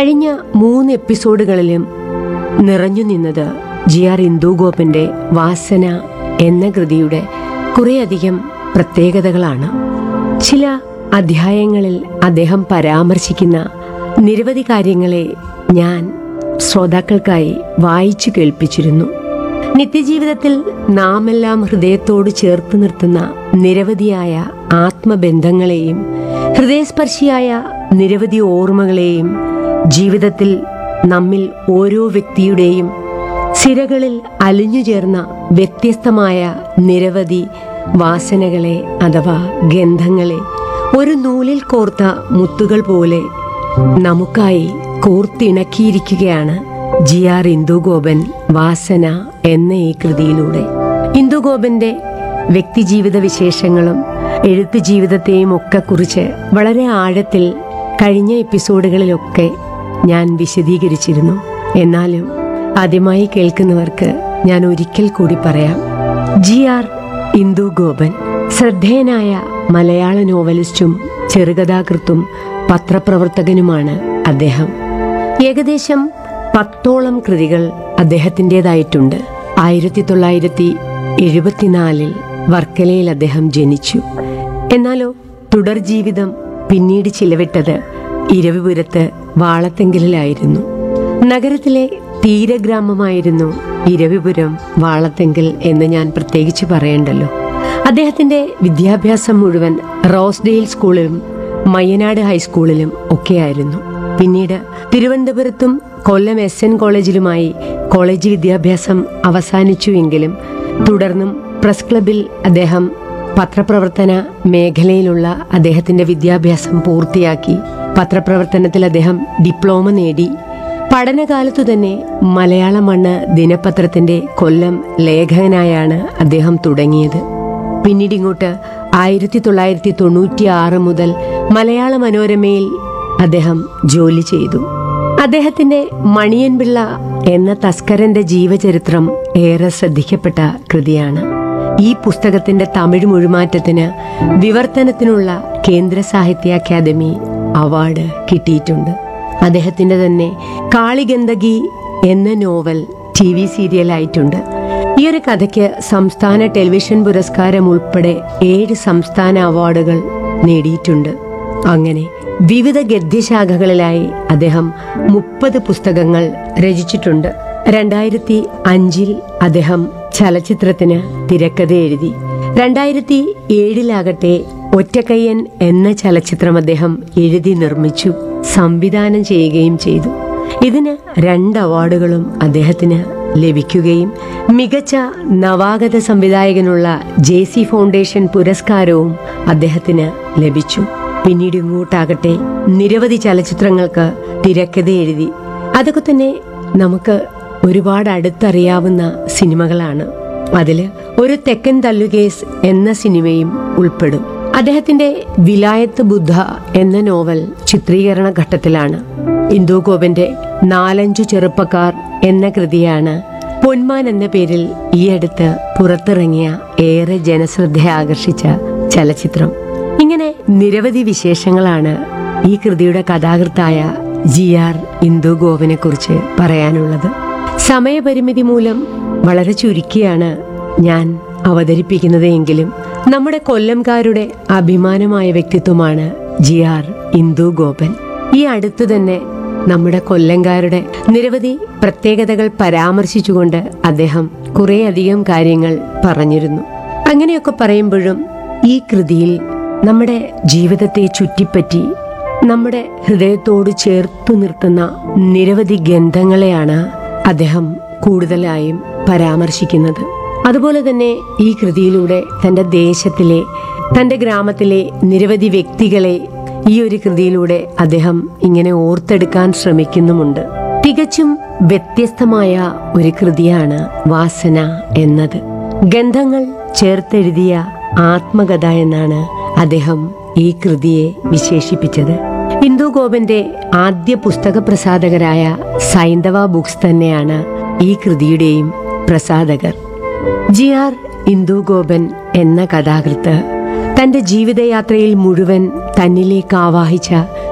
കഴിഞ്ഞ മൂന്ന് എപ്പിസോഡുകളിലും നിറഞ്ഞു നിന്നത് ജി ആർ ഇന്ദുഗോപന്റെ വാസന എന്ന കൃതിയുടെ കുറേയധികം പ്രത്യേകതകളാണ് ചില അധ്യായങ്ങളിൽ അദ്ദേഹം പരാമർശിക്കുന്ന നിരവധി കാര്യങ്ങളെ ഞാൻ ശ്രോതാക്കൾക്കായി വായിച്ചു കേൾപ്പിച്ചിരുന്നു നിത്യജീവിതത്തിൽ നാമെല്ലാം ഹൃദയത്തോട് ചേർത്ത് നിർത്തുന്ന നിരവധിയായ ആത്മബന്ധങ്ങളെയും ഹൃദയസ്പർശിയായ നിരവധി ഓർമ്മകളെയും ജീവിതത്തിൽ നമ്മിൽ ഓരോ വ്യക്തിയുടെയും സിരകളിൽ അലിഞ്ഞു ചേർന്ന വ്യത്യസ്തമായ നിരവധി വാസനകളെ അഥവാ ഗന്ധങ്ങളെ ഒരു നൂലിൽ കോർത്ത മുത്തുകൾ പോലെ നമുക്കായി കോർത്തിണക്കിയിരിക്കുകയാണ് ജി ആർ ഇന്ദുഗോപൻ വാസന എന്ന ഈ കൃതിയിലൂടെ ഇന്ദുഗോപന്റെ വ്യക്തിജീവിത വിശേഷങ്ങളും എഴുത്ത് ജീവിതത്തെയും ഒക്കെ കുറിച്ച് വളരെ ആഴത്തിൽ കഴിഞ്ഞ എപ്പിസോഡുകളിലൊക്കെ ഞാൻ വിശദീകരിച്ചിരുന്നു എന്നാലും ആദ്യമായി കേൾക്കുന്നവർക്ക് ഞാൻ ഒരിക്കൽ കൂടി പറയാം ജി ആർ ഇന്ദു ഗോപൻ ശ്രദ്ധേയനായ മലയാള നോവലിസ്റ്റും ചെറുകഥാകൃത്തും പത്രപ്രവർത്തകനുമാണ് അദ്ദേഹം ഏകദേശം പത്തോളം കൃതികൾ അദ്ദേഹത്തിൻ്റെതായിട്ടുണ്ട് ആയിരത്തി തൊള്ളായിരത്തി എഴുപത്തിനാലിൽ വർക്കലയിൽ അദ്ദേഹം ജനിച്ചു എന്നാലോ തുടർ ജീവിതം പിന്നീട് ചിലവിട്ടത് ഇരവിപുരത്ത് വാളത്തെങ്കലിലായിരുന്നു നഗരത്തിലെ തീരഗ്രാമമായിരുന്നു ഇരവിപുരം വാളത്തെങ്കൽ എന്ന് ഞാൻ പ്രത്യേകിച്ച് പറയണ്ടല്ലോ അദ്ദേഹത്തിന്റെ വിദ്യാഭ്യാസം മുഴുവൻ റോസ്ഡെയിൽ സ്കൂളിലും മയ്യനാട് ഹൈസ്കൂളിലും ഒക്കെയായിരുന്നു പിന്നീട് തിരുവനന്തപുരത്തും കൊല്ലം എസ് എൻ കോളേജിലുമായി കോളേജ് വിദ്യാഭ്യാസം അവസാനിച്ചുവെങ്കിലും തുടർന്നും പ്രസ് ക്ലബിൽ അദ്ദേഹം പത്രപ്രവർത്തന മേഖലയിലുള്ള അദ്ദേഹത്തിന്റെ വിദ്യാഭ്യാസം പൂർത്തിയാക്കി പത്രപ്രവർത്തനത്തിൽ അദ്ദേഹം ഡിപ്ലോമ നേടി പഠനകാലത്തു തന്നെ മലയാള മണ്ണ് ദിനപത്രത്തിന്റെ കൊല്ലം ലേഖകനായാണ് അദ്ദേഹം തുടങ്ങിയത് പിന്നീട് ഇങ്ങോട്ട് ആയിരത്തി തൊള്ളായിരത്തി തൊണ്ണൂറ്റി ആറ് മുതൽ മലയാള മനോരമയിൽ അദ്ദേഹം ജോലി ചെയ്തു അദ്ദേഹത്തിന്റെ മണിയൻപിള്ള എന്ന തസ്കരന്റെ ജീവചരിത്രം ഏറെ ശ്രദ്ധിക്കപ്പെട്ട കൃതിയാണ് ഈ പുസ്തകത്തിന്റെ തമിഴ് മുഴുമാറ്റത്തിന് വിവർത്തനത്തിനുള്ള കേന്ദ്ര സാഹിത്യ അക്കാദമി അവാർഡ് കിട്ടിയിട്ടുണ്ട് അദ്ദേഹത്തിന്റെ തന്നെ കാളിഗന്ദകി എന്ന നോവൽ ടി വി സീരിയലായിട്ടുണ്ട് ഈ ഒരു കഥയ്ക്ക് സംസ്ഥാന ടെലിവിഷൻ പുരസ്കാരം ഉൾപ്പെടെ ഏഴ് സംസ്ഥാന അവാർഡുകൾ നേടിയിട്ടുണ്ട് അങ്ങനെ വിവിധ ഗദ്യശാഖകളിലായി അദ്ദേഹം മുപ്പത് പുസ്തകങ്ങൾ രചിച്ചിട്ടുണ്ട് രണ്ടായിരത്തി അഞ്ചിൽ അദ്ദേഹം ചലച്ചിത്രത്തിന് തിരക്കഥ എഴുതി രണ്ടായിരത്തി ഏഴിലാകട്ടെ ഒറ്റക്കയ്യൻ എന്ന ചലച്ചിത്രം അദ്ദേഹം എഴുതി നിർമ്മിച്ചു സംവിധാനം ചെയ്യുകയും ചെയ്തു ഇതിന് രണ്ട് അവാർഡുകളും അദ്ദേഹത്തിന് ലഭിക്കുകയും മികച്ച നവാഗത സംവിധായകനുള്ള ജെ സി ഫൗണ്ടേഷൻ പുരസ്കാരവും അദ്ദേഹത്തിന് ലഭിച്ചു പിന്നീട് ഇങ്ങോട്ടാകട്ടെ നിരവധി ചലച്ചിത്രങ്ങൾക്ക് തിരക്കഥ എഴുതി അതൊക്കെ തന്നെ നമുക്ക് ഒരുപാട് അടുത്തറിയാവുന്ന സിനിമകളാണ് അതില് ഒരു തെക്കൻ തല്ലുകേസ് എന്ന സിനിമയും ഉൾപ്പെടും അദ്ദേഹത്തിന്റെ വിലായത്ത് ബുദ്ധ എന്ന നോവൽ ചിത്രീകരണ ഘട്ടത്തിലാണ് ഇന്ദു ഗോപന്റെ നാലഞ്ചു ചെറുപ്പക്കാർ എന്ന കൃതിയാണ് പൊന്മാൻ എന്ന പേരിൽ ഈയടുത്ത് പുറത്തിറങ്ങിയ ഏറെ ജനശ്രദ്ധ ആകർഷിച്ച ചലച്ചിത്രം ഇങ്ങനെ നിരവധി വിശേഷങ്ങളാണ് ഈ കൃതിയുടെ കഥാകൃത്തായ ജി ആർ ഇന്ദു ഗോപനെ കുറിച്ച് പറയാനുള്ളത് സമയപരിമിതി മൂലം വളരെ ചുരുക്കിയാണ് ഞാൻ അവതരിപ്പിക്കുന്നത് എങ്കിലും നമ്മുടെ കൊല്ലംകാരുടെ അഭിമാനമായ വ്യക്തിത്വമാണ് ജി ആർ ഇന്ദു ഗോപൻ ഈ അടുത്തു തന്നെ നമ്മുടെ കൊല്ലംകാരുടെ നിരവധി പ്രത്യേകതകൾ പരാമർശിച്ചുകൊണ്ട് അദ്ദേഹം കുറേയധികം കാര്യങ്ങൾ പറഞ്ഞിരുന്നു അങ്ങനെയൊക്കെ പറയുമ്പോഴും ഈ കൃതിയിൽ നമ്മുടെ ജീവിതത്തെ ചുറ്റിപ്പറ്റി നമ്മുടെ ഹൃദയത്തോട് ചേർത്തു നിർത്തുന്ന നിരവധി ഗന്ധങ്ങളെയാണ് അദ്ദേഹം കൂടുതലായും പരാമർശിക്കുന്നത് അതുപോലെ തന്നെ ഈ കൃതിയിലൂടെ തന്റെ ദേശത്തിലെ തന്റെ ഗ്രാമത്തിലെ നിരവധി വ്യക്തികളെ ഈ ഒരു കൃതിയിലൂടെ അദ്ദേഹം ഇങ്ങനെ ഓർത്തെടുക്കാൻ ശ്രമിക്കുന്നുമുണ്ട് തികച്ചും വ്യത്യസ്തമായ ഒരു കൃതിയാണ് വാസന എന്നത് ഗന്ധങ്ങൾ ചേർത്തെഴുതിയ ആത്മകഥ എന്നാണ് അദ്ദേഹം ഈ കൃതിയെ വിശേഷിപ്പിച്ചത് ഇന്ദു ഗോപന്റെ ആദ്യ പുസ്തക പ്രസാധകരായ സൈന്ധവ ബുക്സ് തന്നെയാണ് ഈ കൃതിയുടെയും പ്രസാധകർ ജി ആർ ഇന്ദു ഗോപൻ എന്ന കഥാകൃത്ത് തന്റെ ജീവിതയാത്രയിൽ മുഴുവൻ തന്നിലേക്ക് ആവാഹിച്ച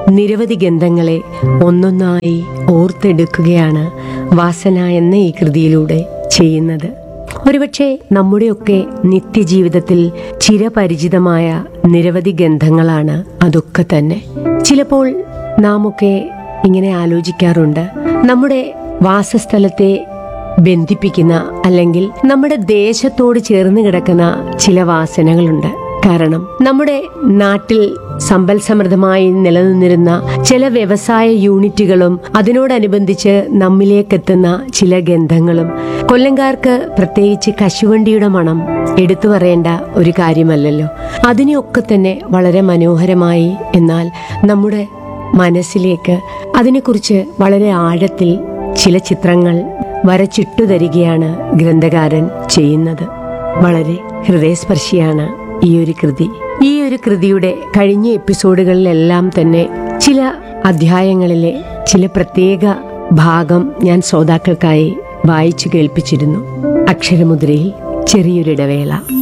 നിരവധി ഗന്ധങ്ങളെ ഒന്നൊന്നായി ഓർത്തെടുക്കുകയാണ് വാസന എന്ന ഈ കൃതിയിലൂടെ ചെയ്യുന്നത് ഒരുപക്ഷെ നമ്മുടെയൊക്കെ നിത്യജീവിതത്തിൽ ചിരപരിചിതമായ നിരവധി ഗന്ധങ്ങളാണ് അതൊക്കെ തന്നെ ചിലപ്പോൾ നാം ഒക്കെ ഇങ്ങനെ ആലോചിക്കാറുണ്ട് നമ്മുടെ വാസസ്ഥലത്തെ ബന്ധിപ്പിക്കുന്ന അല്ലെങ്കിൽ നമ്മുടെ ദേശത്തോട് ചേർന്ന് കിടക്കുന്ന ചില വാസനകളുണ്ട് കാരണം നമ്മുടെ നാട്ടിൽ സമ്പൽ സമൃദ്ധമായി നിലനിന്നിരുന്ന ചില വ്യവസായ യൂണിറ്റുകളും അതിനോടനുബന്ധിച്ച് നമ്മിലേക്കെത്തുന്ന ചില ഗന്ധങ്ങളും കൊല്ലംകാർക്ക് പ്രത്യേകിച്ച് കശുവണ്ടിയുടെ മണം എടുത്തു പറയേണ്ട ഒരു കാര്യമല്ലല്ലോ അതിനെയൊക്കെ തന്നെ വളരെ മനോഹരമായി എന്നാൽ നമ്മുടെ മനസ്സിലേക്ക് അതിനെക്കുറിച്ച് വളരെ ആഴത്തിൽ ചില ചിത്രങ്ങൾ വരച്ചിട്ടു തരികയാണ് ഗ്രന്ഥകാരൻ ചെയ്യുന്നത് വളരെ ഹൃദയസ്പർശിയാണ് ഈ ഒരു കൃതി ഈ ഒരു കൃതിയുടെ കഴിഞ്ഞ എപ്പിസോഡുകളിലെല്ലാം തന്നെ ചില അധ്യായങ്ങളിലെ ചില പ്രത്യേക ഭാഗം ഞാൻ ശ്രോതാക്കൾക്കായി വായിച്ചു കേൾപ്പിച്ചിരുന്നു അക്ഷരമുദ്രയിൽ ചെറിയൊരിടവേള